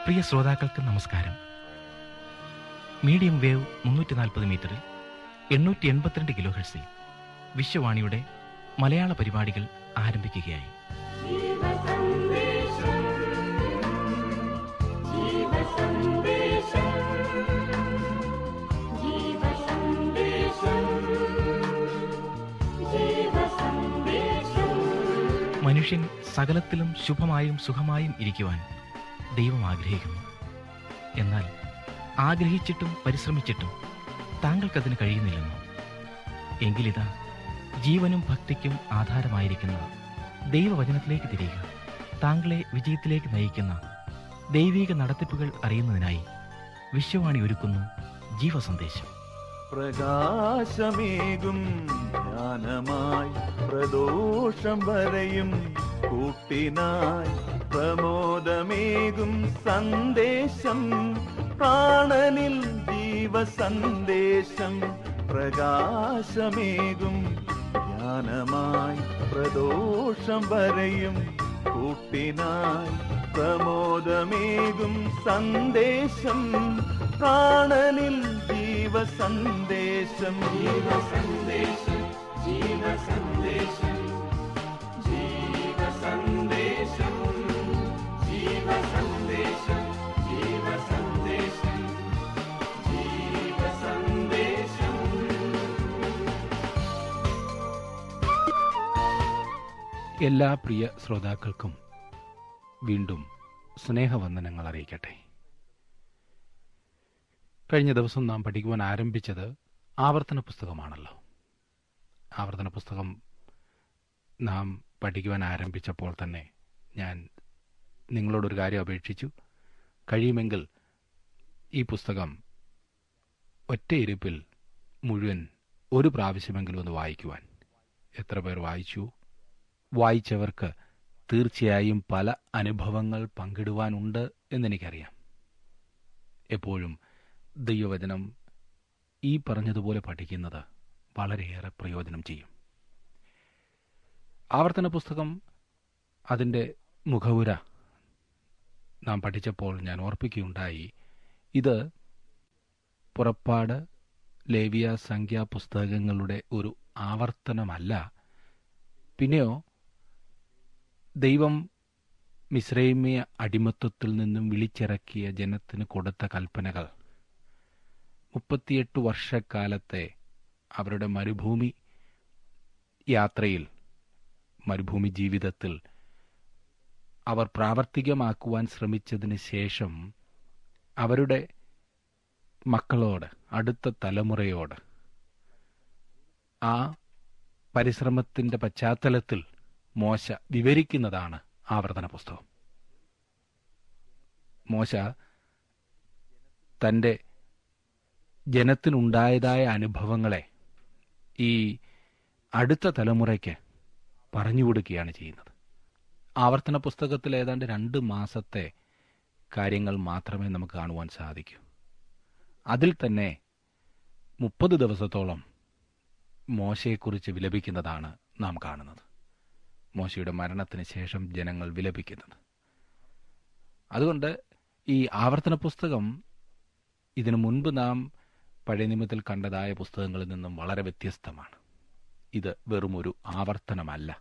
പ്രിയ ശ്രോതാക്കൾക്ക് നമസ്കാരം medium wave മുന്നൂറ്റി നാൽപ്പത് മീറ്ററിൽ എണ്ണൂറ്റി എൺപത്തിരണ്ട് കിലോ ഹെർസിൽ വിശ്വവാണിയുടെ മലയാള പരിപാടികൾ ആരംഭിക്കുകയായി ജീവസന്ദേശം ജീവസന്ദേശം ജീവസന്ദേശം ജീവസന്ദേശം മനുഷ്യൻ സകലത്തിലും ശുഭമായും സുഖമായും ഇരിക്കുവാൻ ദൈവം ആഗ്രഹിക്കുന്നു എന്നാൽ ആഗ്രഹിച്ചിട്ടും പരിശ്രമിച്ചിട്ടും താങ്കൾക്കതിന് കഴിയുന്നില്ലെന്നോ എങ്കിലിതാ ജീവനും ഭക്തിക്കും ആധാരമായിരിക്കുന്ന ദൈവവചനത്തിലേക്ക് തിരിയുക താങ്കളെ വിജയത്തിലേക്ക് നയിക്കുന്ന ദൈവീക നടത്തിപ്പുകൾ അറിയുന്നതിനായി വിശ്വവാണി ഒരുക്കുന്നു ജീവസന്ദേശം പ്രകാശമേകും ജ്ഞാനമായി പ്രദോഷം വരെയും കൂട്ടിനായി പ്രമോദമേകും സന്ദേശം പ്രാണനിൽ ജീവസന്ദേശം പ്രകാശമേകും ജ്ഞാനമായി പ്രദോഷം വരെയും കൂട്ടിനായി പ്രമോദമേകും സന്ദേശം പ്രാണനിൽ ജീവസന്ദേശം ജീവസന്ദേശം ജീവസന്ദേശം ജീവസന്ദേശം ജീവസന്ദേശം ജീവസന്ദേശം ജീവസന്ദേശം എല്ലാ പ്രിയ ശ്രോതാക്കൾക്കും വീണ്ടും സ്നേഹവന്ദനങ്ങൾ അറിയിക്കട്ടെ കഴിഞ്ഞ ദിവസം നാം പഠിക്കുവാൻ ആരംഭിച്ചത് ആവർത്തന പുസ്തകമാണല്ലോ ആവർത്തന പുസ്തകം നാം പഠിക്കുവാൻ ആരംഭിച്ചപ്പോൾ തന്നെ ഞാൻ നിങ്ങളോടൊരു കാര്യം അപേക്ഷിച്ചു കഴിയുമെങ്കിൽ ഈ പുസ്തകം ഒറ്റയിരുപ്പിൽ മുഴുവൻ ഒരു പ്രാവശ്യമെങ്കിലും ഒന്ന് വായിക്കുവാൻ എത്ര പേർ വായിച്ചു വായിച്ചവർക്ക് തീർച്ചയായും പല അനുഭവങ്ങൾ പങ്കിടുവാനുണ്ട് എന്നെനിക്കറിയാം എപ്പോഴും ദൈവവചനം ഈ പറഞ്ഞതുപോലെ പഠിക്കുന്നത് വളരെയേറെ പ്രയോജനം ചെയ്യും ആവർത്തന പുസ്തകം അതിൻ്റെ മുഖവുര നാം പഠിച്ചപ്പോൾ ഞാൻ ഓർപ്പിക്കുകയുണ്ടായി ഇത് പുറപ്പാട് ലേവിയ സംഖ്യാ പുസ്തകങ്ങളുടെ ഒരു ആവർത്തനമല്ല പിന്നെയോ ദൈവം മിശ്രൈമ്യ അടിമത്വത്തിൽ നിന്നും വിളിച്ചിറക്കിയ ജനത്തിന് കൊടുത്ത കൽപ്പനകൾ മുപ്പത്തിയെട്ട് വർഷക്കാലത്തെ അവരുടെ മരുഭൂമി യാത്രയിൽ മരുഭൂമി ജീവിതത്തിൽ അവർ പ്രാവർത്തികമാക്കുവാൻ ശ്രമിച്ചതിന് ശേഷം അവരുടെ മക്കളോട് അടുത്ത തലമുറയോട് ആ പരിശ്രമത്തിന്റെ പശ്ചാത്തലത്തിൽ മോശ വിവരിക്കുന്നതാണ് ആവർത്തന പുസ്തകം മോശ തൻ്റെ ജനത്തിനുണ്ടായതായ അനുഭവങ്ങളെ ഈ അടുത്ത തലമുറയ്ക്ക് പറഞ്ഞു കൊടുക്കുകയാണ് ചെയ്യുന്നത് ആവർത്തന പുസ്തകത്തിൽ ഏതാണ്ട് രണ്ട് മാസത്തെ കാര്യങ്ങൾ മാത്രമേ നമുക്ക് കാണുവാൻ സാധിക്കൂ അതിൽ തന്നെ മുപ്പത് ദിവസത്തോളം മോശയെക്കുറിച്ച് വിലപിക്കുന്നതാണ് നാം കാണുന്നത് മോശയുടെ മരണത്തിന് ശേഷം ജനങ്ങൾ വിലപിക്കുന്നത് അതുകൊണ്ട് ഈ ആവർത്തന പുസ്തകം ഇതിനു മുൻപ് നാം പഴയ നിയമത്തിൽ കണ്ടതായ പുസ്തകങ്ങളിൽ നിന്നും വളരെ വ്യത്യസ്തമാണ് ഇത് വെറും ഒരു ആവർത്തനമല്ല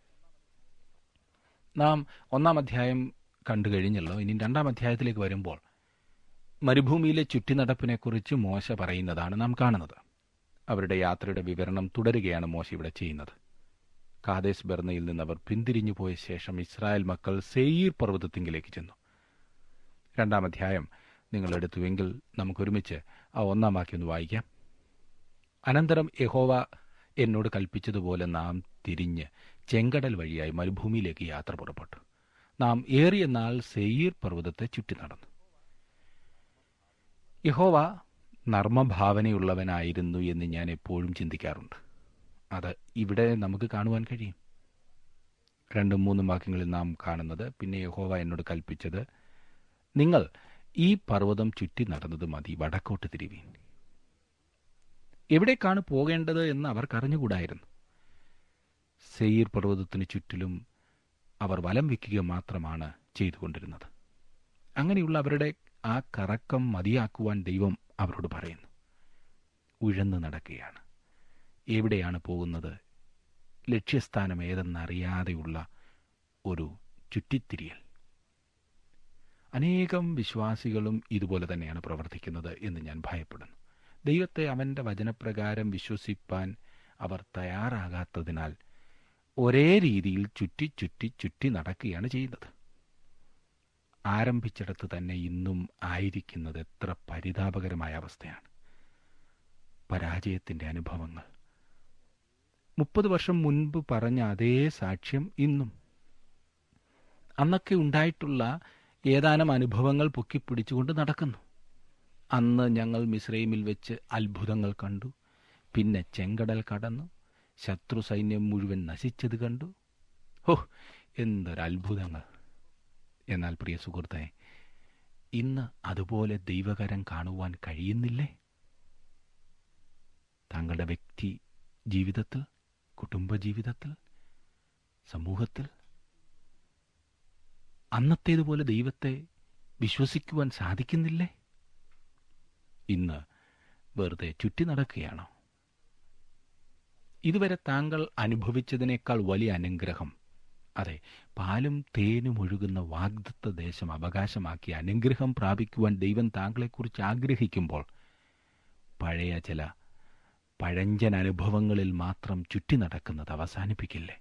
നാം ഒന്നാം അധ്യായം കണ്ടു കഴിഞ്ഞല്ലോ ഇനി രണ്ടാം അധ്യായത്തിലേക്ക് വരുമ്പോൾ മരുഭൂമിയിലെ ചുറ്റിനടപ്പിനെക്കുറിച്ച് മോശ പറയുന്നതാണ് നാം കാണുന്നത് അവരുടെ യാത്രയുടെ വിവരണം തുടരുകയാണ് മോശ ഇവിടെ ചെയ്യുന്നത് കാദേശ് ബെർണയിൽ നിന്ന് അവർ പിന്തിരിഞ്ഞു പോയ ശേഷം ഇസ്രായേൽ മക്കൾ സെയീർ പർവ്വതത്തിങ്കിലേക്ക് ചെന്നു രണ്ടാം അധ്യായം നിങ്ങൾ എടുത്തുവെങ്കിൽ നമുക്കൊരുമിച്ച് ആ ഒന്നാം വാക്യം ഒന്ന് വായിക്കാം അനന്തരം യഹോവ എന്നോട് കൽപ്പിച്ചതുപോലെ നാം തിരിഞ്ഞ് ചെങ്കടൽ വഴിയായി മരുഭൂമിയിലേക്ക് യാത്ര പുറപ്പെട്ടു നാം ഏറിയ നാൾ സെയീർ പർവ്വതത്തെ ചുറ്റി നടന്നു യഹോവ നർമ്മഭാവനയുള്ളവനായിരുന്നു എന്ന് ഞാൻ എപ്പോഴും ചിന്തിക്കാറുണ്ട് അത് ഇവിടെ നമുക്ക് കാണുവാൻ കഴിയും രണ്ടും മൂന്നും വാക്യങ്ങളിൽ നാം കാണുന്നത് പിന്നെ യഹോവ എന്നോട് കൽപ്പിച്ചത് നിങ്ങൾ ഈ പർവ്വതം ചുറ്റി നടന്നത് മതി വടക്കോട്ട് തിരിവീൻ എവിടേക്കാണ് പോകേണ്ടത് എന്ന് അവർക്കറിഞ്ഞുകൂടായിരുന്നു സെയീർ പർവ്വതത്തിന് ചുറ്റിലും അവർ വലം വയ്ക്കുക മാത്രമാണ് ചെയ്തുകൊണ്ടിരുന്നത് അങ്ങനെയുള്ള അവരുടെ ആ കറക്കം മതിയാക്കുവാൻ ദൈവം അവരോട് പറയുന്നു ഉഴന്നു നടക്കുകയാണ് എവിടെയാണ് പോകുന്നത് ലക്ഷ്യസ്ഥാനം ഏതെന്നറിയാതെയുള്ള ഒരു ചുറ്റിത്തിരിയൽ അനേകം വിശ്വാസികളും ഇതുപോലെ തന്നെയാണ് പ്രവർത്തിക്കുന്നത് എന്ന് ഞാൻ ഭയപ്പെടുന്നു ദൈവത്തെ അവന്റെ വചനപ്രകാരം വിശ്വസിപ്പാൻ അവർ തയ്യാറാകാത്തതിനാൽ ഒരേ രീതിയിൽ ചുറ്റി ചുറ്റി ചുറ്റി നടക്കുകയാണ് ചെയ്യുന്നത് ആരംഭിച്ചിടത്ത് തന്നെ ഇന്നും ആയിരിക്കുന്നത് എത്ര പരിതാപകരമായ അവസ്ഥയാണ് പരാജയത്തിന്റെ അനുഭവങ്ങൾ മുപ്പത് വർഷം മുൻപ് പറഞ്ഞ അതേ സാക്ഷ്യം ഇന്നും അന്നൊക്കെ ഉണ്ടായിട്ടുള്ള ഏതാനും അനുഭവങ്ങൾ പൊക്കിപ്പിടിച്ചുകൊണ്ട് നടക്കുന്നു അന്ന് ഞങ്ങൾ മിസ്രൈമിൽ വെച്ച് അത്ഭുതങ്ങൾ കണ്ടു പിന്നെ ചെങ്കടൽ കടന്നു ശത്രു സൈന്യം മുഴുവൻ നശിച്ചത് കണ്ടു ഹോ എന്തൊരത്ഭുതങ്ങൾ എന്നാൽ പ്രിയ സുഹൃത്തെ ഇന്ന് അതുപോലെ ദൈവകരം കാണുവാൻ കഴിയുന്നില്ലേ താങ്കളുടെ വ്യക്തി ജീവിതത്തിൽ കുടുംബജീവിതത്തിൽ സമൂഹത്തിൽ അന്നത്തേതുപോലെ ദൈവത്തെ വിശ്വസിക്കുവാൻ സാധിക്കുന്നില്ലേ ഇന്ന് വെറുതെ ചുറ്റി നടക്കുകയാണോ ഇതുവരെ താങ്കൾ അനുഭവിച്ചതിനേക്കാൾ വലിയ അനുഗ്രഹം അതെ പാലും തേനും ഒഴുകുന്ന വാഗ്ദത്ത ദേശം അവകാശമാക്കി അനുഗ്രഹം പ്രാപിക്കുവാൻ ദൈവം താങ്കളെക്കുറിച്ച് ആഗ്രഹിക്കുമ്പോൾ പഴയ ചില പഴഞ്ചൻ അനുഭവങ്ങളിൽ മാത്രം ചുറ്റി നടക്കുന്നത് അവസാനിപ്പിക്കില്ലേ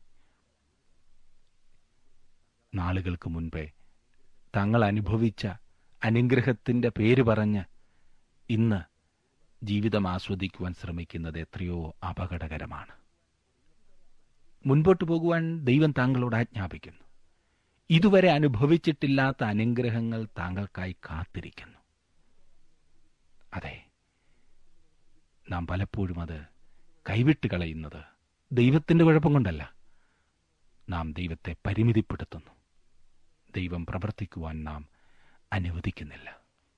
നാളുകൾക്ക് മുൻപേ തങ്ങൾ അനുഭവിച്ച അനുഗ്രഹത്തിന്റെ പേര് പറഞ്ഞ് ഇന്ന് ജീവിതം ആസ്വദിക്കുവാൻ ശ്രമിക്കുന്നത് എത്രയോ അപകടകരമാണ് മുൻപോട്ട് പോകുവാൻ ദൈവം താങ്കളോട് ആജ്ഞാപിക്കുന്നു ഇതുവരെ അനുഭവിച്ചിട്ടില്ലാത്ത അനുഗ്രഹങ്ങൾ താങ്കൾക്കായി കാത്തിരിക്കുന്നു അതെ നാം പലപ്പോഴും അത് കൈവിട്ട് കളയുന്നത് ദൈവത്തിന്റെ കുഴപ്പം കൊണ്ടല്ല നാം ദൈവത്തെ പരിമിതിപ്പെടുത്തുന്നു ദൈവം പ്രവർത്തിക്കുവാൻ നാം അനുവദിക്കുന്നില്ല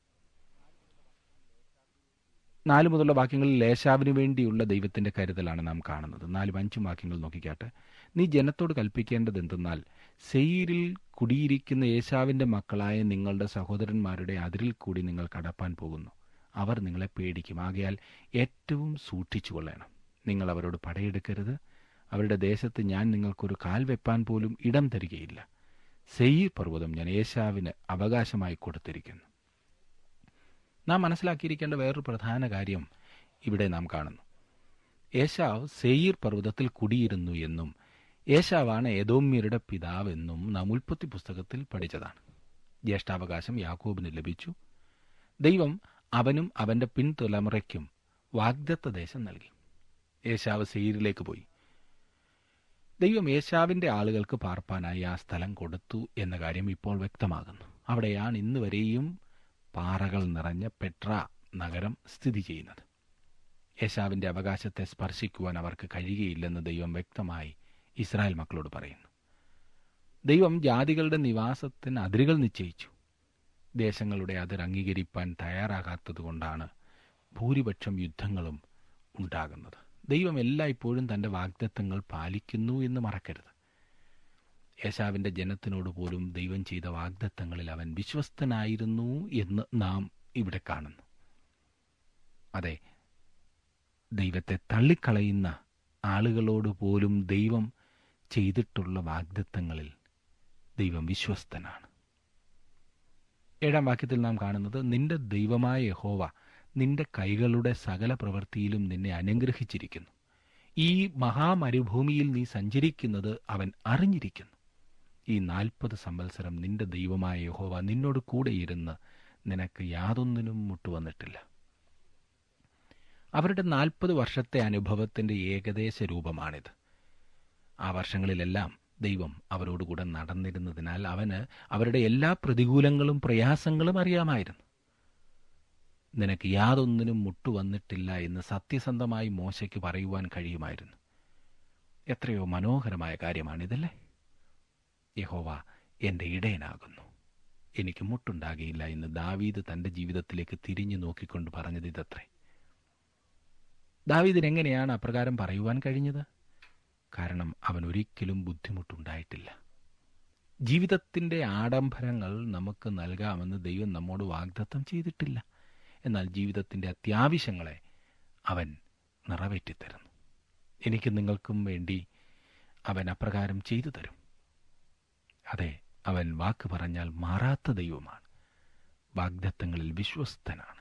നാല് മുതലുള്ള വാക്യങ്ങളിൽ ലേശാവിന് വേണ്ടിയുള്ള ദൈവത്തിന്റെ കരുതലാണ് നാം കാണുന്നത് നാലും അഞ്ചും വാക്യങ്ങൾ നോക്കിക്കാട്ടെ നീ ജനത്തോട് കൽപ്പിക്കേണ്ടത് എന്തെന്നാൽ സെയിരിൽ കുടിയിരിക്കുന്ന യേശാവിന്റെ മക്കളായ നിങ്ങളുടെ സഹോദരന്മാരുടെ അതിരിൽ കൂടി നിങ്ങൾ കടപ്പാൻ പോകുന്നു അവർ നിങ്ങളെ പേടിക്കും ആകയാൽ ഏറ്റവും സൂക്ഷിച്ചു കൊള്ളണം നിങ്ങൾ അവരോട് പടയെടുക്കരുത് അവരുടെ ദേശത്ത് ഞാൻ നിങ്ങൾക്കൊരു കാൽ വെപ്പാൻ പോലും ഇടം തരികയില്ല സെയ്യീർ പർവ്വതം ഞാൻ യേശാവിന് അവകാശമായി കൊടുത്തിരിക്കുന്നു നാം മനസ്സിലാക്കിയിരിക്കേണ്ട വേറൊരു പ്രധാന കാര്യം ഇവിടെ നാം കാണുന്നു ഏശാവ് സെയ്യീർ പർവ്വതത്തിൽ കുടിയിരുന്നു എന്നും ഏശാവാണ് ഏതോമ്യരുടെ പിതാവെന്നും നാം ഉൽപ്പത്തി പുസ്തകത്തിൽ പഠിച്ചതാണ് ജ്യേഷ്ഠാവകാശം യാക്കോബിന് ലഭിച്ചു ദൈവം അവനും അവന്റെ പിൻതലമുറയ്ക്കും വാഗ്ദത്ത ദേശം നൽകി ഏശാവ് സെയ്യീരിലേക്ക് പോയി ദൈവം യേശാവിന്റെ ആളുകൾക്ക് പാർപ്പാനായി ആ സ്ഥലം കൊടുത്തു എന്ന കാര്യം ഇപ്പോൾ വ്യക്തമാകുന്നു അവിടെയാണ് ഇന്ന് വരെയും പാറകൾ നിറഞ്ഞ പെട്ര നഗരം സ്ഥിതി ചെയ്യുന്നത് യേശാവിന്റെ അവകാശത്തെ സ്പർശിക്കുവാൻ അവർക്ക് കഴിയുകയില്ലെന്ന് ദൈവം വ്യക്തമായി ഇസ്രായേൽ മക്കളോട് പറയുന്നു ദൈവം ജാതികളുടെ നിവാസത്തിന് അതിരുകൾ നിശ്ചയിച്ചു ദേശങ്ങളുടെ അതിർ അംഗീകരിപ്പാൻ തയ്യാറാകാത്തതുകൊണ്ടാണ് ഭൂരിപക്ഷം യുദ്ധങ്ങളും ഉണ്ടാകുന്നത് ദൈവം എല്ലായ്പ്പോഴും തന്റെ വാഗ്ദത്തങ്ങൾ പാലിക്കുന്നു എന്ന് മറക്കരുത് യേശാവിന്റെ ജനത്തിനോട് പോലും ദൈവം ചെയ്ത വാഗ്ദത്തങ്ങളിൽ അവൻ വിശ്വസ്തനായിരുന്നു എന്ന് നാം ഇവിടെ കാണുന്നു അതെ ദൈവത്തെ തള്ളിക്കളയുന്ന ആളുകളോട് പോലും ദൈവം ചെയ്തിട്ടുള്ള വാഗ്ദത്തങ്ങളിൽ ദൈവം വിശ്വസ്തനാണ് ഏഴാം വാക്യത്തിൽ നാം കാണുന്നത് നിന്റെ ദൈവമായ യഹോവ നിന്റെ കൈകളുടെ സകല പ്രവൃത്തിയിലും നിന്നെ അനുഗ്രഹിച്ചിരിക്കുന്നു ഈ മഹാമരുഭൂമിയിൽ നീ സഞ്ചരിക്കുന്നത് അവൻ അറിഞ്ഞിരിക്കുന്നു ഈ നാൽപ്പത് സംവത്സരം നിന്റെ ദൈവമായ യഹോവ നിന്നോട് കൂടെ ഇരുന്ന് നിനക്ക് യാതൊന്നിനും മുട്ടുവന്നിട്ടില്ല അവരുടെ നാൽപ്പത് വർഷത്തെ അനുഭവത്തിന്റെ ഏകദേശ രൂപമാണിത് ആ വർഷങ്ങളിലെല്ലാം ദൈവം അവരോടുകൂടെ നടന്നിരുന്നതിനാൽ അവന് അവരുടെ എല്ലാ പ്രതികൂലങ്ങളും പ്രയാസങ്ങളും അറിയാമായിരുന്നു നിനക്ക് യാതൊന്നിനും മുട്ടുവന്നിട്ടില്ല എന്ന് സത്യസന്ധമായി മോശയ്ക്ക് പറയുവാൻ കഴിയുമായിരുന്നു എത്രയോ മനോഹരമായ കാര്യമാണിതല്ലേ യഹോവ എന്റെ ഇടയനാകുന്നു എനിക്ക് മുട്ടുണ്ടാകിയില്ല എന്ന് ദാവീദ് തന്റെ ജീവിതത്തിലേക്ക് തിരിഞ്ഞു നോക്കിക്കൊണ്ട് പറഞ്ഞത് ഇതത്രേ ദാവീദിന് എങ്ങനെയാണ് അപ്രകാരം പറയുവാൻ കഴിഞ്ഞത് കാരണം അവൻ ഒരിക്കലും ബുദ്ധിമുട്ടുണ്ടായിട്ടില്ല ജീവിതത്തിൻ്റെ ആഡംബരങ്ങൾ നമുക്ക് നൽകാമെന്ന് ദൈവം നമ്മോട് വാഗ്ദത്തം ചെയ്തിട്ടില്ല എന്നാൽ ജീവിതത്തിൻ്റെ അത്യാവശ്യങ്ങളെ അവൻ നിറവേറ്റിത്തരുന്നു എനിക്ക് നിങ്ങൾക്കും വേണ്ടി അവൻ അപ്രകാരം ചെയ്തു തരും അതെ അവൻ വാക്ക് പറഞ്ഞാൽ മാറാത്ത ദൈവമാണ് വാഗ്ദത്തങ്ങളിൽ വിശ്വസ്തനാണ്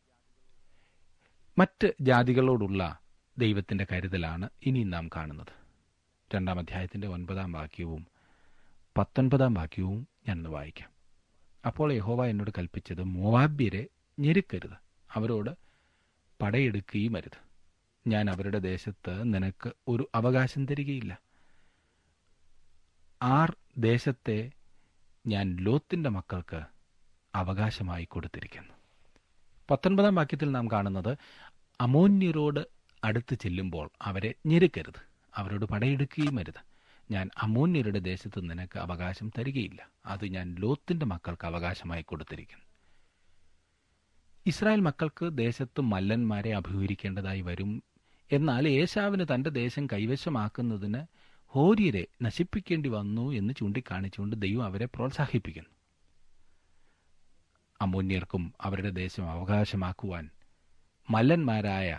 മറ്റ് ജാതികളോടുള്ള ദൈവത്തിന്റെ കരുതലാണ് ഇനി നാം കാണുന്നത് രണ്ടാം അധ്യായത്തിന്റെ ഒൻപതാം വാക്യവും പത്തൊൻപതാം വാക്യവും ഞാനൊന്ന് വായിക്കാം അപ്പോൾ യഹോവ എന്നോട് കൽപ്പിച്ചത് മോവാബ്യരെ ഞെരുക്കരുത് അവരോട് പടയെടുക്കുകയും അരുത് ഞാൻ അവരുടെ ദേശത്ത് നിനക്ക് ഒരു അവകാശം തരികയില്ല ആർ ദേശത്തെ ഞാൻ ലോത്തിന്റെ മക്കൾക്ക് അവകാശമായി കൊടുത്തിരിക്കുന്നു പത്തൊൻപതാം വാക്യത്തിൽ നാം കാണുന്നത് അമോന്യരോട് അടുത്ത് ചെല്ലുമ്പോൾ അവരെ ഞെരുക്കരുത് അവരോട് പടയെടുക്കുകയും അരുത് ഞാൻ അമോന്യരുടെ ദേശത്ത് നിനക്ക് അവകാശം തരികയില്ല അത് ഞാൻ ലോത്തിന്റെ മക്കൾക്ക് അവകാശമായി കൊടുത്തിരിക്കുന്നു ഇസ്രായേൽ മക്കൾക്ക് ദേശത്ത് മല്ലന്മാരെ അഭിമുഖീകരിക്കേണ്ടതായി വരും എന്നാൽ ഏശാവിന് തന്റെ ദേശം കൈവശമാക്കുന്നതിന് ഹോര്യരെ നശിപ്പിക്കേണ്ടി വന്നു എന്ന് ചൂണ്ടിക്കാണിച്ചുകൊണ്ട് ദൈവം അവരെ പ്രോത്സാഹിപ്പിക്കുന്നു അമോന്യർക്കും അവരുടെ ദേശം അവകാശമാക്കുവാൻ മല്ലന്മാരായ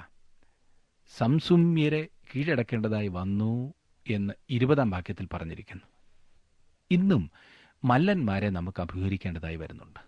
സംസുമ്യരെ കീഴടക്കേണ്ടതായി വന്നു എന്ന് ഇരുപതാം വാക്യത്തിൽ പറഞ്ഞിരിക്കുന്നു ഇന്നും മല്ലന്മാരെ നമുക്ക് അഭിമുഖീകരിക്കേണ്ടതായി വരുന്നുണ്ട്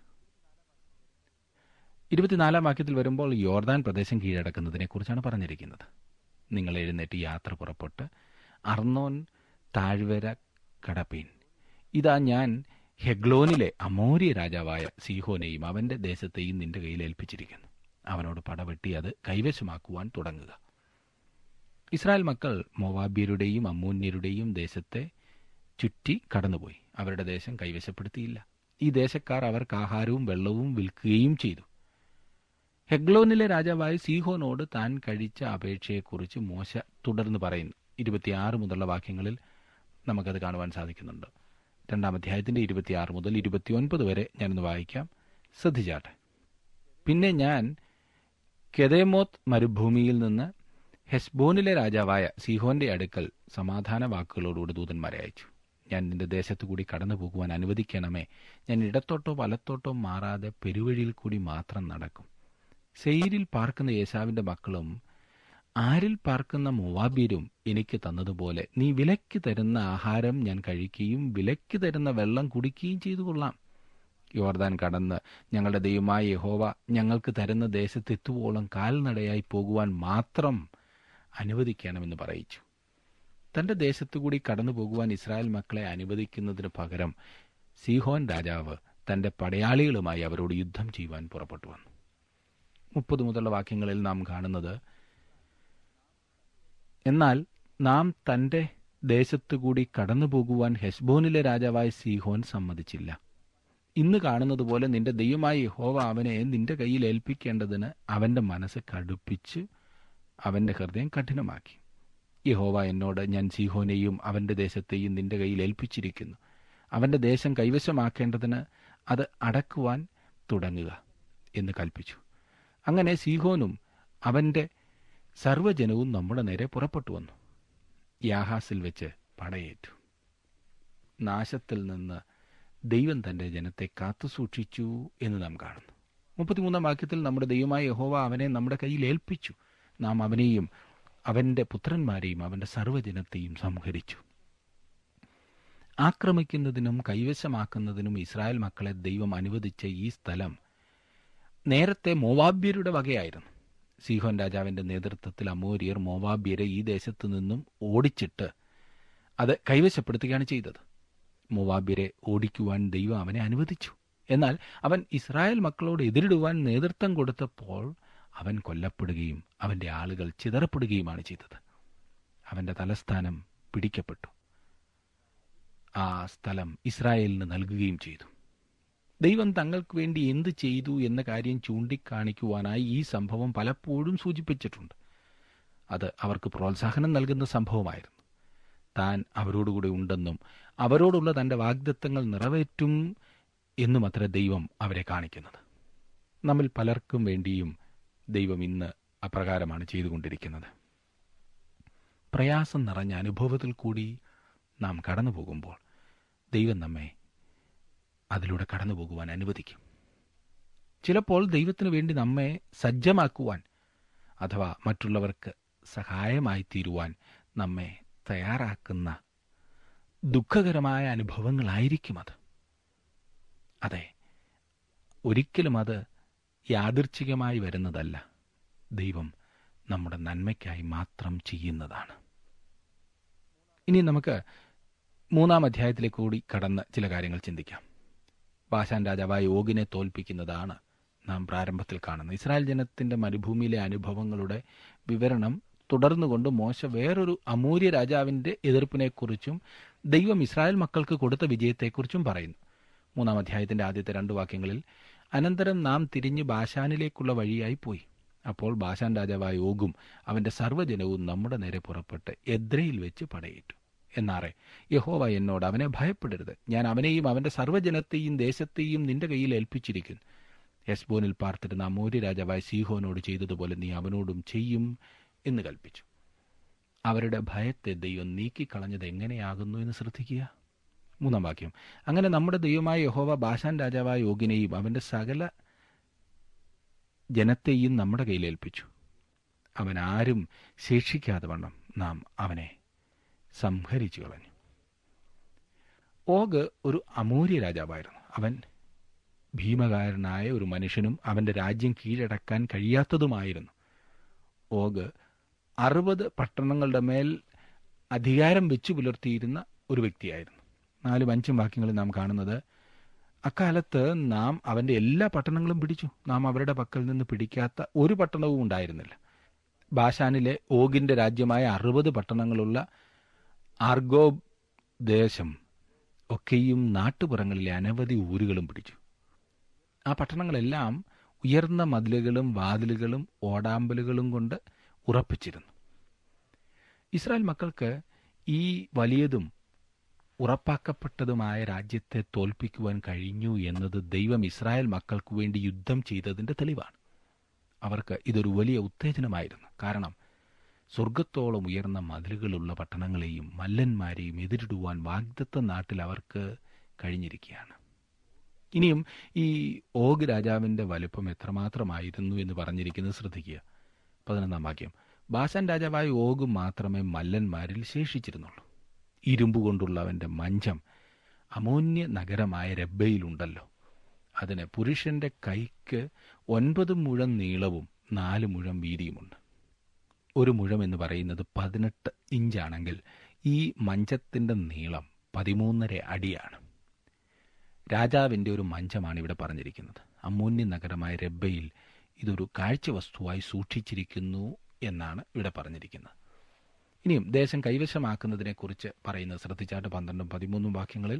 ഇരുപത്തിനാലാം വാക്യത്തിൽ വരുമ്പോൾ യോർദാൻ പ്രദേശം കീഴടക്കുന്നതിനെ കുറിച്ചാണ് പറഞ്ഞിരിക്കുന്നത് നിങ്ങൾ എഴുന്നേറ്റ് യാത്ര പുറപ്പെട്ട് അർണോൻ താഴ്വര കടപ്പീൻ ഇതാ ഞാൻ ഹെഗ്ലോനിലെ അമോര്യ രാജാവായ സീഹോനെയും അവന്റെ ദേശത്തെയും നിന്റെ കയ്യിൽ ഏൽപ്പിച്ചിരിക്കുന്നു അവനോട് പടവെട്ടി അത് കൈവശമാക്കുവാൻ തുടങ്ങുക ഇസ്രായേൽ മക്കൾ മൊവാബ്യരുടെയും അമ്മൂന്യരുടെയും ദേശത്തെ ചുറ്റി കടന്നുപോയി അവരുടെ ദേശം കൈവശപ്പെടുത്തിയില്ല ഈ ദേശക്കാർ അവർക്ക് ആഹാരവും വെള്ളവും വിൽക്കുകയും ചെയ്തു ഹെഗ്ലോനിലെ രാജാവായ സീഹോനോട് താൻ കഴിച്ച അപേക്ഷയെക്കുറിച്ച് മോശ തുടർന്ന് പറയുന്നു ഇരുപത്തിയാറ് മുതലുള്ള വാക്യങ്ങളിൽ നമുക്കത് കാണുവാൻ സാധിക്കുന്നുണ്ട് രണ്ടാം അധ്യായത്തിന്റെ ഇരുപത്തിയാറ് മുതൽ ഇരുപത്തിയൊൻപത് വരെ ഞാനൊന്ന് വായിക്കാം ശ്രദ്ധിച്ചാട്ടെ പിന്നെ ഞാൻ കെദേമോത്ത് മരുഭൂമിയിൽ നിന്ന് ഹെസ്ബോനിലെ രാജാവായ സീഹോന്റെ അടുക്കൽ സമാധാന വാക്കുകളോടുകൂടി ദൂതന്മാരെ അയച്ചു ഞാൻ നിന്റെ ദേശത്തു കൂടി കടന്നു പോകുവാൻ അനുവദിക്കണമേ ഞാൻ ഇടത്തോട്ടോ വലത്തോട്ടോ മാറാതെ പെരുവഴിയിൽ കൂടി മാത്രം നടക്കും സെയിരിൽ പാർക്കുന്ന യേശാവിന്റെ മക്കളും ആരിൽ പാർക്കുന്ന മൊവാബിരും എനിക്ക് തന്നതുപോലെ നീ വിലയ്ക്ക് തരുന്ന ആഹാരം ഞാൻ കഴിക്കുകയും വിലയ്ക്ക് തരുന്ന വെള്ളം കുടിക്കുകയും ചെയ്തു കൊള്ളാം യോർദാൻ കടന്ന് ഞങ്ങളുടെ ദൈവമായ യഹോവ ഞങ്ങൾക്ക് തരുന്ന ദേശത്തെത്തുവോളം കാൽനടയായി പോകുവാൻ മാത്രം അനുവദിക്കണമെന്ന് പറയിച്ചു തന്റെ ദേശത്തുകൂടി കടന്നു പോകുവാൻ ഇസ്രായേൽ മക്കളെ അനുവദിക്കുന്നതിന് പകരം സീഹോൻ രാജാവ് തന്റെ പടയാളികളുമായി അവരോട് യുദ്ധം ചെയ്യുവാൻ പുറപ്പെട്ടു വന്നു മുപ്പത് മുതലുള്ള വാക്യങ്ങളിൽ നാം കാണുന്നത് എന്നാൽ നാം തന്റെ ദേശത്തുകൂടി കടന്നു പോകുവാൻ ഹെസ്ബോനിലെ രാജാവായ സീഹോൻ സമ്മതിച്ചില്ല ഇന്ന് കാണുന്നത് പോലെ നിന്റെ ദൈവമായ യഹോവ അവനെ നിന്റെ കയ്യിൽ ഏൽപ്പിക്കേണ്ടതിന് അവന്റെ മനസ്സ് കടുപ്പിച്ച് അവന്റെ ഹൃദയം കഠിനമാക്കി യഹോവ എന്നോട് ഞാൻ സീഹോനെയും അവന്റെ ദേശത്തെയും നിന്റെ കയ്യിൽ ഏൽപ്പിച്ചിരിക്കുന്നു അവന്റെ ദേശം കൈവശമാക്കേണ്ടതിന് അത് അടക്കുവാൻ തുടങ്ങുക എന്ന് കൽപ്പിച്ചു അങ്ങനെ സീഹോനും അവന്റെ സർവ്വജനവും നമ്മുടെ നേരെ പുറപ്പെട്ടു വന്നു യാഹാസിൽ വെച്ച് പടയേറ്റു നാശത്തിൽ നിന്ന് ദൈവം തന്റെ ജനത്തെ കാത്തുസൂക്ഷിച്ചു എന്ന് നാം കാണുന്നു മുപ്പത്തിമൂന്നാം വാക്യത്തിൽ നമ്മുടെ ദൈവമായ യഹോവ അവനെ നമ്മുടെ കയ്യിൽ ഏൽപ്പിച്ചു നാം അവനെയും അവന്റെ പുത്രന്മാരെയും അവന്റെ സർവ്വജനത്തെയും സംഹരിച്ചു ആക്രമിക്കുന്നതിനും കൈവശമാക്കുന്നതിനും ഇസ്രായേൽ മക്കളെ ദൈവം അനുവദിച്ച ഈ സ്ഥലം നേരത്തെ മോവാബ്യരുടെ വകയായിരുന്നു സീഹോൻ രാജാവിന്റെ നേതൃത്വത്തിൽ അമോരിയർ മോവാബ്യരെ ഈ ദേശത്തു നിന്നും ഓടിച്ചിട്ട് അത് കൈവശപ്പെടുത്തുകയാണ് ചെയ്തത് മോവാബ്യരെ ഓടിക്കുവാൻ ദൈവം അവനെ അനുവദിച്ചു എന്നാൽ അവൻ ഇസ്രായേൽ മക്കളോട് എതിരിടുവാൻ നേതൃത്വം കൊടുത്തപ്പോൾ അവൻ കൊല്ലപ്പെടുകയും അവന്റെ ആളുകൾ ചിതറപ്പെടുകയുമാണ് ചെയ്തത് അവന്റെ തലസ്ഥാനം പിടിക്കപ്പെട്ടു ആ സ്ഥലം ഇസ്രായേലിന് നൽകുകയും ചെയ്തു ദൈവം തങ്ങൾക്ക് വേണ്ടി എന്ത് ചെയ്തു എന്ന കാര്യം ചൂണ്ടിക്കാണിക്കുവാനായി ഈ സംഭവം പലപ്പോഴും സൂചിപ്പിച്ചിട്ടുണ്ട് അത് അവർക്ക് പ്രോത്സാഹനം നൽകുന്ന സംഭവമായിരുന്നു താൻ അവരോടുകൂടെ ഉണ്ടെന്നും അവരോടുള്ള തന്റെ വാഗ്ദത്തങ്ങൾ നിറവേറ്റും എന്നും അത്ര ദൈവം അവരെ കാണിക്കുന്നത് നമ്മിൽ പലർക്കും വേണ്ടിയും ദൈവം ഇന്ന് അപ്രകാരമാണ് ചെയ്തുകൊണ്ടിരിക്കുന്നത് പ്രയാസം നിറഞ്ഞ അനുഭവത്തിൽ കൂടി നാം കടന്നു പോകുമ്പോൾ ദൈവം നമ്മെ അതിലൂടെ കടന്നു പോകുവാൻ അനുവദിക്കും ചിലപ്പോൾ ദൈവത്തിനു വേണ്ടി നമ്മെ സജ്ജമാക്കുവാൻ അഥവാ മറ്റുള്ളവർക്ക് സഹായമായി തീരുവാൻ നമ്മെ തയ്യാറാക്കുന്ന ദുഃഖകരമായ അനുഭവങ്ങളായിരിക്കും അത് അതെ ഒരിക്കലും അത് യാദൃച്ഛികമായി വരുന്നതല്ല ദൈവം നമ്മുടെ നന്മയ്ക്കായി മാത്രം ചെയ്യുന്നതാണ് ഇനി നമുക്ക് മൂന്നാം അധ്യായത്തിലേക്ക് കൂടി കടന്ന് ചില കാര്യങ്ങൾ ചിന്തിക്കാം ബാഷാൻ രാജാവായ യോഗിനെ തോൽപ്പിക്കുന്നതാണ് നാം പ്രാരംഭത്തിൽ കാണുന്നത് ഇസ്രായേൽ ജനത്തിന്റെ മരുഭൂമിയിലെ അനുഭവങ്ങളുടെ വിവരണം തുടർന്നുകൊണ്ട് മോശ വേറൊരു അമൂര്യ രാജാവിന്റെ എതിർപ്പിനെക്കുറിച്ചും ദൈവം ഇസ്രായേൽ മക്കൾക്ക് കൊടുത്ത വിജയത്തെക്കുറിച്ചും പറയുന്നു മൂന്നാം അധ്യായത്തിന്റെ ആദ്യത്തെ രണ്ട് വാക്യങ്ങളിൽ അനന്തരം നാം തിരിഞ്ഞ് ബാഷാനിലേക്കുള്ള വഴിയായി പോയി അപ്പോൾ ബാഷാൻ രാജാവായ ഓഗും അവന്റെ സർവ്വജനവും നമ്മുടെ നേരെ പുറപ്പെട്ട് എദ്രയിൽ വെച്ച് പടയേറ്റു എന്നാറെ യഹോവ എന്നോട് അവനെ ഭയപ്പെടരുത് ഞാൻ അവനെയും അവന്റെ സർവ്വജനത്തെയും ദേശത്തെയും നിന്റെ കയ്യിൽ ഏൽപ്പിച്ചിരിക്കുന്നു യസ്ബോനിൽ പാർത്തിരുന്ന അമൂര്യ രാജാവായ സീഹോനോട് ചെയ്തതുപോലെ നീ അവനോടും ചെയ്യും എന്ന് കൽപ്പിച്ചു അവരുടെ ഭയത്തെ ദൈവം നീക്കിക്കളഞ്ഞത് എങ്ങനെയാകുന്നു എന്ന് ശ്രദ്ധിക്കുക മൂന്നാം വാക്യം അങ്ങനെ നമ്മുടെ ദൈവമായ യഹോവ ബാഷാൻ രാജാവായ യോഗിനെയും അവന്റെ സകല ജനത്തെയും നമ്മുടെ കയ്യിൽ ഏൽപ്പിച്ചു അവൻ ആരും ശേഷിക്കാതെ വണ്ണം നാം അവനെ സംഹരിച്ചു കളഞ്ഞു ഓഗ് ഒരു അമൂര്യ രാജാവായിരുന്നു അവൻ ഭീമകാരനായ ഒരു മനുഷ്യനും അവന്റെ രാജ്യം കീഴടക്കാൻ കഴിയാത്തതുമായിരുന്നു ഓഗ് അറുപത് പട്ടണങ്ങളുടെ മേൽ അധികാരം വെച്ചു പുലർത്തിയിരുന്ന ഒരു വ്യക്തിയായിരുന്നു നാലും അഞ്ചും വാക്യങ്ങളിൽ നാം കാണുന്നത് അക്കാലത്ത് നാം അവന്റെ എല്ലാ പട്ടണങ്ങളും പിടിച്ചു നാം അവരുടെ പക്കൽ നിന്ന് പിടിക്കാത്ത ഒരു പട്ടണവും ഉണ്ടായിരുന്നില്ല ബാഷാനിലെ ഓഗിന്റെ രാജ്യമായ അറുപത് പട്ടണങ്ങളുള്ള ആർഗോബ് ദേശം ഒക്കെയും നാട്ടുപുറങ്ങളിലെ അനവധി ഊരുകളും പിടിച്ചു ആ പട്ടണങ്ങളെല്ലാം ഉയർന്ന മതിലുകളും വാതിലുകളും ഓടാമ്പലുകളും കൊണ്ട് ഉറപ്പിച്ചിരുന്നു ഇസ്രായേൽ മക്കൾക്ക് ഈ വലിയതും ഉറപ്പാക്കപ്പെട്ടതുമായ രാജ്യത്തെ തോൽപ്പിക്കുവാൻ കഴിഞ്ഞു എന്നത് ദൈവം ഇസ്രായേൽ മക്കൾക്ക് വേണ്ടി യുദ്ധം ചെയ്തതിന്റെ തെളിവാണ് അവർക്ക് ഇതൊരു വലിയ ഉത്തേജനമായിരുന്നു കാരണം സ്വർഗത്തോളം ഉയർന്ന മതിലുകളുള്ള പട്ടണങ്ങളെയും മല്ലന്മാരെയും എതിരിടുവാൻ വാഗ്ദത്ത നാട്ടിൽ അവർക്ക് കഴിഞ്ഞിരിക്കുകയാണ് ഇനിയും ഈ ഓഗ് രാജാവിന്റെ വലുപ്പം എത്രമാത്രമായിരുന്നു എന്ന് പറഞ്ഞിരിക്കുന്നത് ശ്രദ്ധിക്കുക പതിനൊന്നാം വാക്യം ബാസാൻ രാജാവായ ഓഗ് മാത്രമേ മല്ലന്മാരിൽ ശേഷിച്ചിരുന്നുള്ളൂ ഇരുമ്പ് കൊണ്ടുള്ള അവന്റെ മഞ്ചം അമോന്യ നഗരമായ രബ്ബയിലുണ്ടല്ലോ അതിന് പുരുഷന്റെ കൈക്ക് ഒൻപത് മുഴം നീളവും നാല് മുഴം വീതിയുമുണ്ട് ഒരു മുഴം എന്ന് പറയുന്നത് പതിനെട്ട് ഇഞ്ചാണെങ്കിൽ ഈ മഞ്ചത്തിന്റെ നീളം പതിമൂന്നര അടിയാണ് രാജാവിന്റെ ഒരു മഞ്ചമാണ് ഇവിടെ പറഞ്ഞിരിക്കുന്നത് അമൂന്യ നഗരമായ രബ്ബയിൽ ഇതൊരു കാഴ്ചവസ്തുവായി സൂക്ഷിച്ചിരിക്കുന്നു എന്നാണ് ഇവിടെ പറഞ്ഞിരിക്കുന്നത് ഇനിയും ദേശം കൈവശമാക്കുന്നതിനെക്കുറിച്ച് പറയുന്നത് ശ്രദ്ധിച്ചാട്ട് പന്ത്രണ്ടും പതിമൂന്നും വാക്യങ്ങളിൽ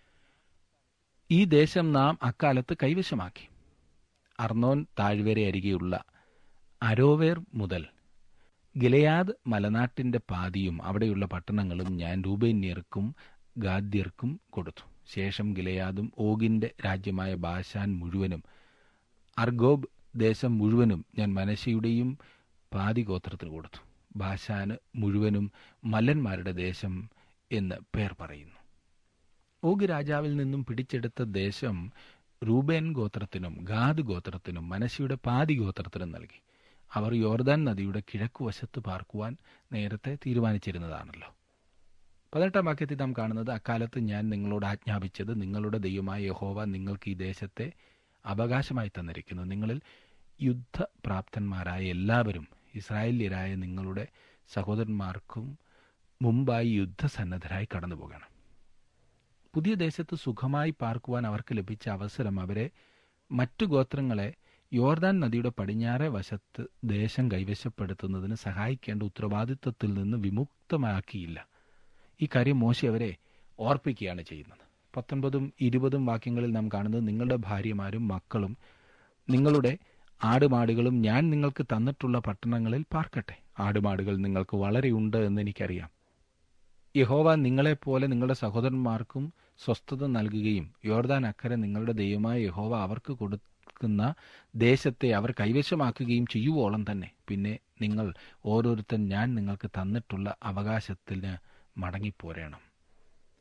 ഈ ദേശം നാം അക്കാലത്ത് കൈവശമാക്കി അർണോൻ താഴ്വര അരികെയുള്ള അരോവേർ മുതൽ ഗിലയാദ് മലനാട്ടിന്റെ പാതിയും അവിടെയുള്ള പട്ടണങ്ങളും ഞാൻ രൂപേന്യർക്കും ഗാദ്യർക്കും കൊടുത്തു ശേഷം ഗിലയാദും ഓഗിന്റെ രാജ്യമായ ബാഷാൻ മുഴുവനും അർഗോബ് ദേശം മുഴുവനും ഞാൻ മനശയുടെയും പാതി ഗോത്രത്തിന് കൊടുത്തു ബാഷാന് മുഴുവനും മല്ലന്മാരുടെ ദേശം എന്ന് പേർ പറയുന്നു ഓഗ് രാജാവിൽ നിന്നും പിടിച്ചെടുത്ത ദേശം റൂബേൻ ഗോത്രത്തിനും ഗാദ് ഗോത്രത്തിനും മനശയുടെ പാതി ഗോത്രത്തിനും നൽകി അവർ യോർദാൻ നദിയുടെ കിഴക്കുവശത്ത് പാർക്കുവാൻ നേരത്തെ തീരുമാനിച്ചിരുന്നതാണല്ലോ പതിനെട്ടാം വാക്യത്തിൽ നാം കാണുന്നത് അക്കാലത്ത് ഞാൻ നിങ്ങളോട് ആജ്ഞാപിച്ചത് നിങ്ങളുടെ ദൈവമായ യഹോവ നിങ്ങൾക്ക് ഈ ദേശത്തെ അവകാശമായി തന്നിരിക്കുന്നു നിങ്ങളിൽ യുദ്ധപ്രാപ്തന്മാരായ എല്ലാവരും ഇസ്രായേല്യരായ നിങ്ങളുടെ സഹോദരന്മാർക്കും മുമ്പായി യുദ്ധസന്നദ്ധരായി കടന്നു പോകണം പുതിയ ദേശത്ത് സുഖമായി പാർക്കുവാൻ അവർക്ക് ലഭിച്ച അവസരം അവരെ മറ്റു ഗോത്രങ്ങളെ യോർദാൻ നദിയുടെ പടിഞ്ഞാറെ വശത്ത് ദേശം കൈവശപ്പെടുത്തുന്നതിന് സഹായിക്കേണ്ട ഉത്തരവാദിത്വത്തിൽ നിന്ന് വിമുക്തമാക്കിയില്ല ഈ കാര്യം മോശി അവരെ ഓർപ്പിക്കുകയാണ് ചെയ്യുന്നത് പത്തൊൻപതും ഇരുപതും വാക്യങ്ങളിൽ നാം കാണുന്നത് നിങ്ങളുടെ ഭാര്യമാരും മക്കളും നിങ്ങളുടെ ആടുമാടുകളും ഞാൻ നിങ്ങൾക്ക് തന്നിട്ടുള്ള പട്ടണങ്ങളിൽ പാർക്കട്ടെ ആടുമാടുകൾ നിങ്ങൾക്ക് വളരെയുണ്ട് എന്ന് എനിക്കറിയാം യഹോവ നിങ്ങളെപ്പോലെ നിങ്ങളുടെ സഹോദരന്മാർക്കും സ്വസ്ഥത നൽകുകയും യോർദാൻ അക്കരെ നിങ്ങളുടെ ദൈവമായ യഹോവ അവർക്ക് കൊടുക്കുന്ന ദേശത്തെ അവർ കൈവശമാക്കുകയും ചെയ്യുവോളം തന്നെ പിന്നെ നിങ്ങൾ ഓരോരുത്തൻ ഞാൻ നിങ്ങൾക്ക് തന്നിട്ടുള്ള അവകാശത്തിന് മടങ്ങിപ്പോരണം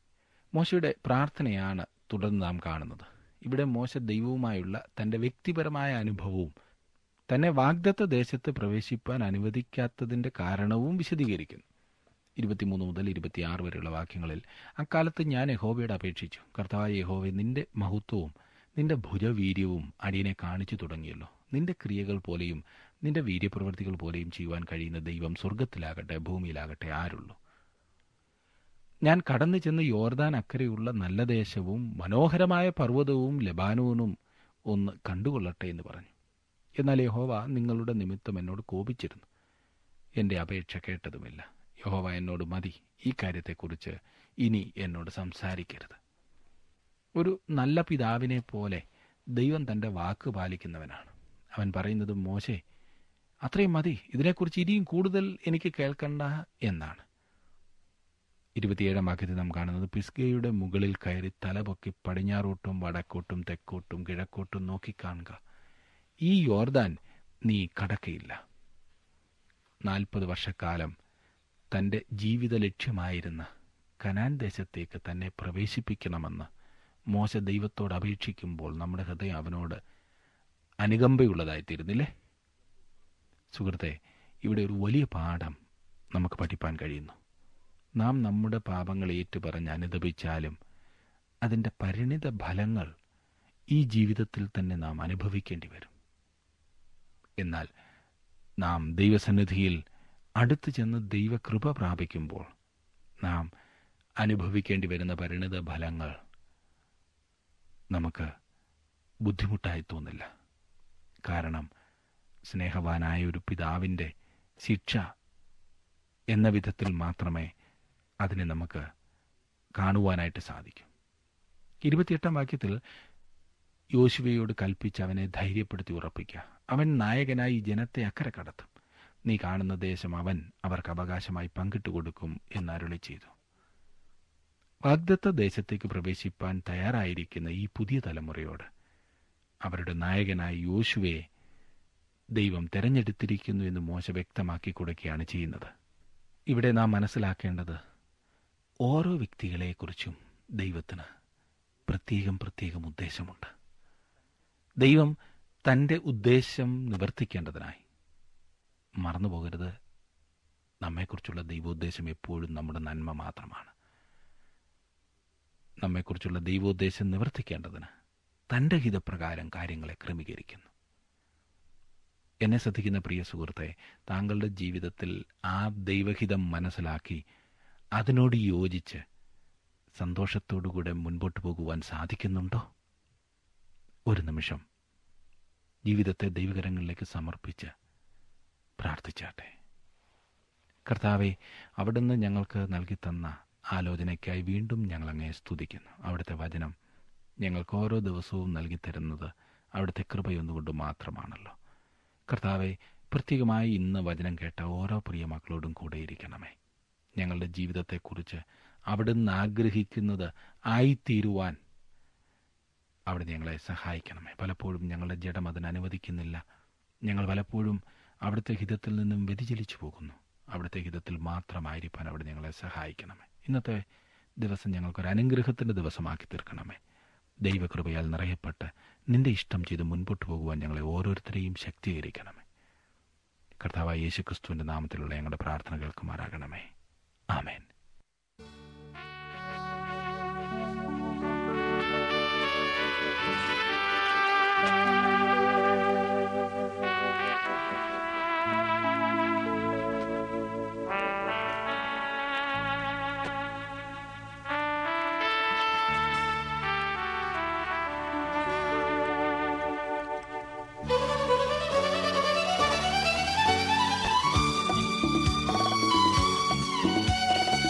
മോശയുടെ പ്രാർത്ഥനയാണ് തുടർന്ന് നാം കാണുന്നത് ഇവിടെ മോശ ദൈവവുമായുള്ള തന്റെ വ്യക്തിപരമായ അനുഭവവും തന്നെ വാഗ്ദത്ത ദേശത്ത് പ്രവേശിപ്പാൻ അനുവദിക്കാത്തതിന്റെ കാരണവും വിശദീകരിക്കുന്നു ഇരുപത്തിമൂന്ന് മുതൽ ഇരുപത്തിയാറ് വരെയുള്ള വാക്യങ്ങളിൽ അക്കാലത്ത് ഞാൻ യഹോവയോട് അപേക്ഷിച്ചു കർത്താവായ യഹോവെ നിന്റെ മഹത്വവും നിന്റെ ഭുജവീര്യവും അടിയനെ കാണിച്ചു തുടങ്ങിയല്ലോ നിന്റെ ക്രിയകൾ പോലെയും നിന്റെ വീര്യപ്രവൃത്തികൾ പോലെയും ചെയ്യുവാൻ കഴിയുന്ന ദൈവം സ്വർഗത്തിലാകട്ടെ ഭൂമിയിലാകട്ടെ ആരുള്ളൂ ഞാൻ കടന്നു ചെന്ന് യോർദാൻ അക്കരെയുള്ള നല്ല ദേശവും മനോഹരമായ പർവ്വതവും ലബാനോനും ഒന്ന് കണ്ടുകൊള്ളട്ടെ എന്ന് പറഞ്ഞു എന്നാൽ യഹോവ നിങ്ങളുടെ നിമിത്തം എന്നോട് കോപിച്ചിരുന്നു എന്റെ അപേക്ഷ കേട്ടതുമില്ല യഹോവ എന്നോട് മതി ഈ കാര്യത്തെക്കുറിച്ച് ഇനി എന്നോട് സംസാരിക്കരുത് ഒരു നല്ല പിതാവിനെ പോലെ ദൈവം തന്റെ വാക്ക് പാലിക്കുന്നവനാണ് അവൻ പറയുന്നത് മോശെ അത്രയും മതി ഇതിനെക്കുറിച്ച് ഇനിയും കൂടുതൽ എനിക്ക് കേൾക്കണ്ട എന്നാണ് ഇരുപത്തിയേഴാം വാക്യത്തിൽ നാം കാണുന്നത് പിസ്ഗയുടെ മുകളിൽ കയറി തലപൊക്കി പടിഞ്ഞാറോട്ടും വടക്കോട്ടും തെക്കോട്ടും കിഴക്കോട്ടും നോക്കിക്കാണുക ഈ യോർദാൻ നീ കടക്കയില്ല നാൽപ്പത് വർഷക്കാലം തന്റെ ജീവിത ലക്ഷ്യമായിരുന്ന കനാൻ ദേശത്തേക്ക് തന്നെ പ്രവേശിപ്പിക്കണമെന്ന് മോശ ദൈവത്തോട് അപേക്ഷിക്കുമ്പോൾ നമ്മുടെ ഹൃദയം അവനോട് അനുകമ്പയുള്ളതായിത്തീരുന്നില്ലേ സുഹൃത്തെ ഇവിടെ ഒരു വലിയ പാഠം നമുക്ക് പഠിപ്പാൻ കഴിയുന്നു നാം നമ്മുടെ പാപങ്ങൾ ഏറ്റുപറഞ്ഞ് അനുദപിച്ചാലും അതിൻ്റെ പരിണിത ഫലങ്ങൾ ഈ ജീവിതത്തിൽ തന്നെ നാം അനുഭവിക്കേണ്ടി വരും എന്നാൽ നാം ദൈവസന്നിധിയിൽ അടുത്തു ചെന്ന് ദൈവകൃപ പ്രാപിക്കുമ്പോൾ നാം അനുഭവിക്കേണ്ടി വരുന്ന പരിണിത ഫലങ്ങൾ നമുക്ക് ബുദ്ധിമുട്ടായി തോന്നില്ല കാരണം സ്നേഹവാനായ ഒരു പിതാവിൻ്റെ ശിക്ഷ എന്ന വിധത്തിൽ മാത്രമേ അതിനെ നമുക്ക് കാണുവാനായിട്ട് സാധിക്കും ഇരുപത്തിയെട്ടാം വാക്യത്തിൽ യോശുവയോട് കൽപ്പിച്ച് അവനെ ധൈര്യപ്പെടുത്തി ഉറപ്പിക്കുക അവൻ നായകനായി ജനത്തെ അക്കരെ കടത്തും നീ കാണുന്ന ദേശം അവൻ അവർക്ക് അവകാശമായി പങ്കിട്ടു കൊടുക്കും എന്നരുളി ചെയ്തു വാഗ്ദത്ത ദേശത്തേക്ക് പ്രവേശിപ്പാൻ തയ്യാറായിരിക്കുന്ന ഈ പുതിയ തലമുറയോട് അവരുടെ നായകനായ യോശുവയെ ദൈവം തെരഞ്ഞെടുത്തിരിക്കുന്നു എന്ന് മോശ വ്യക്തമാക്കി കൊടുക്കുകയാണ് ചെയ്യുന്നത് ഇവിടെ നാം മനസ്സിലാക്കേണ്ടത് ഓരോ വ്യക്തികളെക്കുറിച്ചും ദൈവത്തിന് പ്രത്യേകം പ്രത്യേകം ഉദ്ദേശമുണ്ട് ദൈവം തൻ്റെ ഉദ്ദേശം നിവർത്തിക്കേണ്ടതിനായി മറന്നുപോകരുത് നമ്മെക്കുറിച്ചുള്ള ദൈവോദ്ദേശം എപ്പോഴും നമ്മുടെ നന്മ മാത്രമാണ് നമ്മെക്കുറിച്ചുള്ള ദൈവോദ്ദേശം നിവർത്തിക്കേണ്ടതിന് തൻ്റെ ഹിതപ്രകാരം കാര്യങ്ങളെ ക്രമീകരിക്കുന്നു എന്നെ ശ്രദ്ധിക്കുന്ന പ്രിയ സുഹൃത്തെ താങ്കളുടെ ജീവിതത്തിൽ ആ ദൈവഹിതം മനസ്സിലാക്കി അതിനോട് യോജിച്ച് സന്തോഷത്തോടുകൂടെ മുൻപോട്ട് പോകുവാൻ സാധിക്കുന്നുണ്ടോ ഒരു നിമിഷം ജീവിതത്തെ ദൈവകരങ്ങളിലേക്ക് സമർപ്പിച്ച് പ്രാർത്ഥിച്ചാട്ടെ കർത്താവെ അവിടുന്ന് ഞങ്ങൾക്ക് നൽകി തന്ന ആലോചനയ്ക്കായി വീണ്ടും ഞങ്ങൾ അങ്ങേ സ്തുതിക്കുന്നു അവിടുത്തെ വചനം ഞങ്ങൾക്ക് ഓരോ ദിവസവും നൽകി തരുന്നത് അവിടുത്തെ കൃപയൊന്നുകൊണ്ട് മാത്രമാണല്ലോ കർത്താവെ പ്രത്യേകമായി ഇന്ന് വചനം കേട്ട ഓരോ പ്രിയ മക്കളോടും കൂടെ ഇരിക്കണമേ ഞങ്ങളുടെ ജീവിതത്തെക്കുറിച്ച് അവിടുന്ന് ആഗ്രഹിക്കുന്നത് ആയിത്തീരുവാൻ അവിടെ ഞങ്ങളെ സഹായിക്കണമേ പലപ്പോഴും ഞങ്ങളുടെ ജഡം അതിന് അനുവദിക്കുന്നില്ല ഞങ്ങൾ പലപ്പോഴും അവിടുത്തെ ഹിതത്തിൽ നിന്നും വ്യതിചലിച്ചു പോകുന്നു അവിടുത്തെ ഹിതത്തിൽ മാത്രമായിരിക്കാൻ അവിടെ ഞങ്ങളെ സഹായിക്കണമേ ഇന്നത്തെ ദിവസം ഞങ്ങൾക്കൊരു അനുഗ്രഹത്തിൻ്റെ ദിവസമാക്കി തീർക്കണമേ ദൈവകൃപയാൽ നിറയപ്പെട്ട് നിന്റെ ഇഷ്ടം ചെയ്ത് മുൻപോട്ട് പോകുവാൻ ഞങ്ങളെ ഓരോരുത്തരെയും ശക്തീകരിക്കണമേ കർത്താവായ യേശുക്രിസ്തുവിന്റെ നാമത്തിലുള്ള ഞങ്ങളുടെ പ്രാർത്ഥന കേൾക്കുമാറാകണമേ ആമേൻ യേശുവേ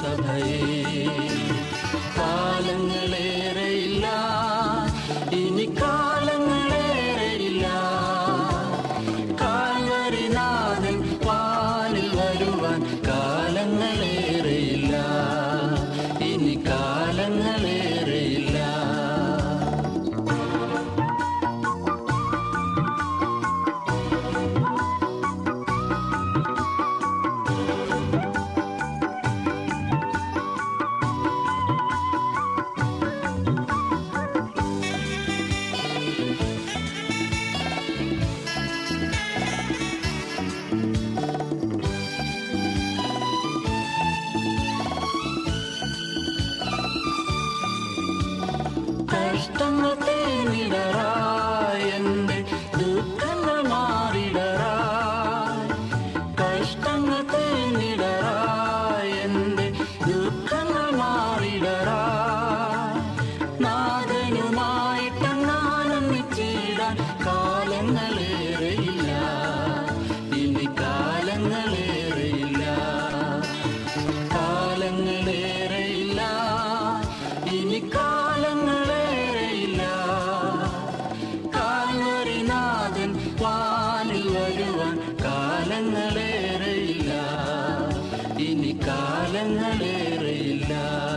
സഭയെ കാലങ്ങളേറെയില്ല ഇനി കാലങ്ങളേറെയില്ല കാൽവരിനാഥൻ പാലിൽ വരുവാൻ കാലങ്ങളേറെയില്ല ഇനി കാലങ്ങളേറെയില്ല കഷ്ടങ്ങൾ തേനിടറായി എന്റെ ദുഃഖങ്ങൾ മാറിടറായി കഷ്ടങ്ങൾ തേനിടറായി എന്റെ ദുഃഖങ്ങൾ മാറിടറായി നാഥനുമായിട്ടങ്ങാനൊന്നിച്ചിടാൻ കാലങ്ങളേറെയില്ല ഇനി കാലങ്ങളേറെയില്ല കാലങ്ങളേറെയില്ല ഇനി കാലങ്ങളേറെയില്ല കാൽവരിനാഥൻ വാനിൽ വരുവാൻ കാലങ്ങളേറെയില്ല ഇനി കാലങ്ങളേറെയില്ല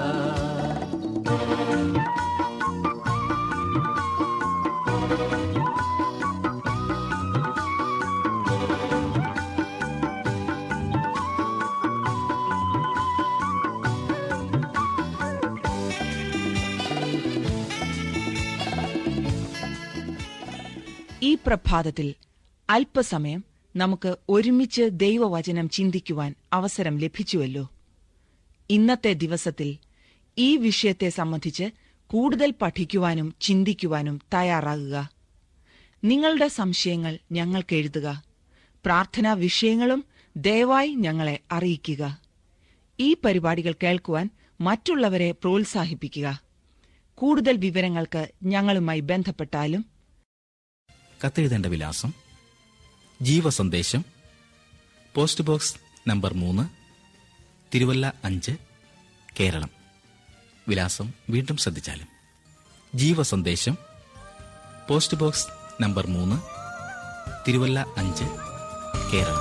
ഈ പ്രഭാതത്തിൽ അല്പസമയം നമുക്ക് ഒരുമിച്ച് ദൈവവചനം ചിന്തിക്കുവാൻ അവസരം ലഭിച്ചുവല്ലോ ഇന്നത്തെ ദിവസത്തിൽ ഈ വിഷയത്തെ സംബന്ധിച്ച് കൂടുതൽ പഠിക്കുവാനും ചിന്തിക്കുവാനും തയ്യാറാകുക നിങ്ങളുടെ സംശയങ്ങൾ ഞങ്ങൾക്ക് എഴുതുക പ്രാർത്ഥനാ വിഷയങ്ങളും ദയവായി ഞങ്ങളെ അറിയിക്കുക ഈ പരിപാടികൾ കേൾക്കുവാൻ മറ്റുള്ളവരെ പ്രോത്സാഹിപ്പിക്കുക കൂടുതൽ വിവരങ്ങൾക്ക് ഞങ്ങളുമായി ബന്ധപ്പെട്ടാലും കത്തെഴുതേണ്ട വിലാസം ജീവസന്ദേശം പോസ്റ്റ് ബോക്സ് നമ്പർ മൂന്ന് തിരുവല്ല അഞ്ച് കേരളം വിലാസം വീണ്ടും ശ്രദ്ധിച്ചാലും ജീവസന്ദേശം പോസ്റ്റ് ബോക്സ് നമ്പർ മൂന്ന് തിരുവല്ല അഞ്ച് കേരളം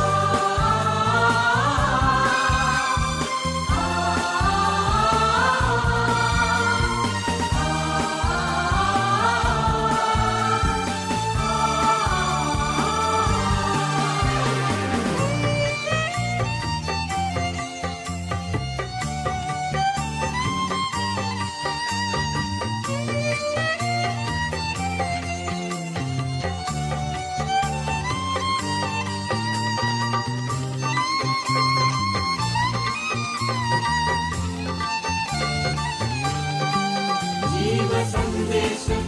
ജീവസന്ദേശം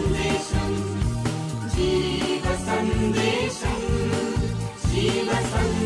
ജീവസന്ദേശം ജീവസന്ദേശം ജീവസന്ദേശം